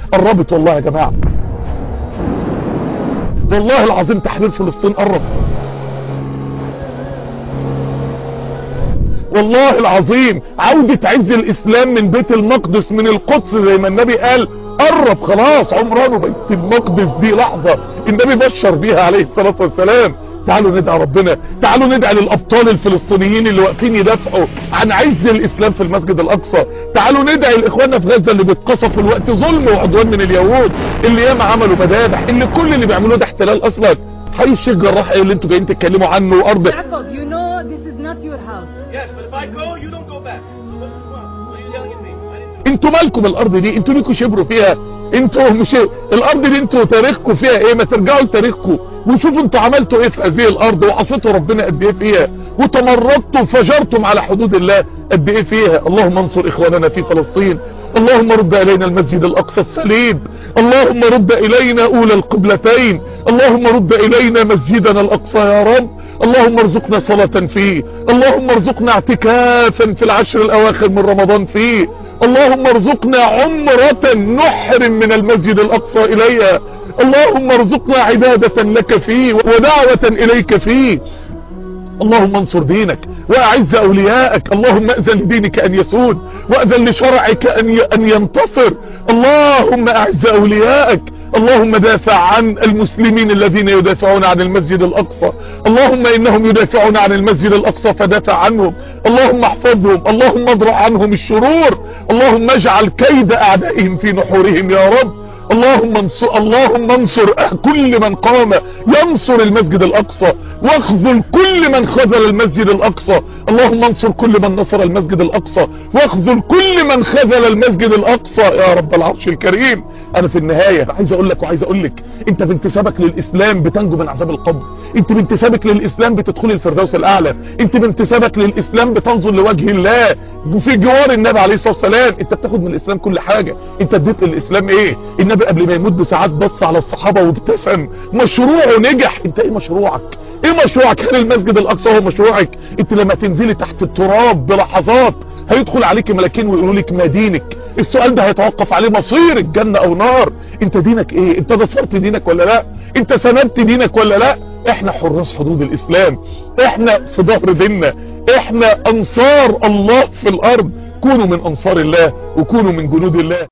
قربت والله يا جماعة والله العظيم تحرير فلسطين قرب والله العظيم عودة عز الاسلام من بيت المقدس من القدس زي ما النبي قال قرب خلاص عمران بيت المقدس دي لحظة النبي بشر بيها عليه الصلاة والسلام تعالوا ندعي ربنا تعالوا ندعي للابطال الفلسطينيين اللي واقفين يدافعوا عن عز الاسلام في المسجد الاقصى تعالوا ندعي لاخواننا في غزة اللي بيتقصفوا الوقت ظلم وعدوان من اليهود اللي ياما عملوا مذابح اللي كل اللي بيعملوه ده احتلال اصلا حي الشيخ جراح ايه اللي انتوا جايين تتكلموا عنه وارض Jacob, you know this is not your house. Yes, but if I go, you don't go back. So what's the problem? What are you yelling at me? I didn't do انتوا مالكم الارض دي انتوا ليكوا شبروا فيها انتوا مش الارض دي انتوا تاريخكم فيها ايه ما ترجعوا لتاريخكم وشوفوا انتوا عملتوا ايه في هذه الارض وعصيتوا ربنا قد ايه فيها وتمردتوا وفجرتم على حدود الله قد ايه فيها اللهم انصر اخواننا في فلسطين اللهم رد الينا المسجد الاقصى السليم اللهم رد الينا اولى القبلتين اللهم رد الينا مسجدنا الاقصى يا رب اللهم ارزقنا صلاة فيه اللهم ارزقنا اعتكافا في العشر الاواخر من رمضان فيه اللهم ارزقنا عمرة نحرم من المسجد الاقصى اليها اللهم ارزقنا عبادة لك فيه ودعوة اليك فيه اللهم انصر دينك واعز اولياءك اللهم اذن لدينك ان يسود واذن لشرعك ان ي- ان ينتصر اللهم اعز اولياءك اللهم دافع عن المسلمين الذين يدافعون عن المسجد الاقصى اللهم انهم يدافعون عن المسجد الاقصى فدافع عنهم اللهم احفظهم اللهم اضرع عنهم الشرور اللهم اجعل كيد اعدائهم في نحورهم يا رب اللهم انصر اللهم انصر كل من قام ينصر المسجد الاقصى واخذل كل من خذل المسجد الاقصى اللهم انصر كل من نصر المسجد الاقصى واخذل كل من خذل المسجد الاقصى يا رب العرش الكريم انا في النهاية عايز اقول لك وعايز اقول لك انت بانتسابك للاسلام بتنجو من عذاب القبر انت بانتسابك للاسلام بتدخل الفردوس الاعلى انت بانتسابك للاسلام بتنظر لوجه الله وفي جوار النبي عليه الصلاة والسلام انت بتاخد من الاسلام كل حاجة انت اديت للاسلام ايه النبي قبل ما يموت بساعات بص على الصحابة وابتسم مشروعه نجح انت ايه مشروعك ايه مشروعك هل المسجد الاقصى هو مشروعك انت لما تنزلي تحت التراب بلحظات هيدخل عليك ملاكين ويقولوا لك ما دينك السؤال ده هيتوقف عليه مصيرك جنة او نار انت دينك ايه انت نصرت دينك ولا لا انت سندت دينك ولا لا احنا حراس حدود الاسلام احنا في ظهر ديننا احنا انصار الله في الارض كونوا من انصار الله وكونوا من جنود الله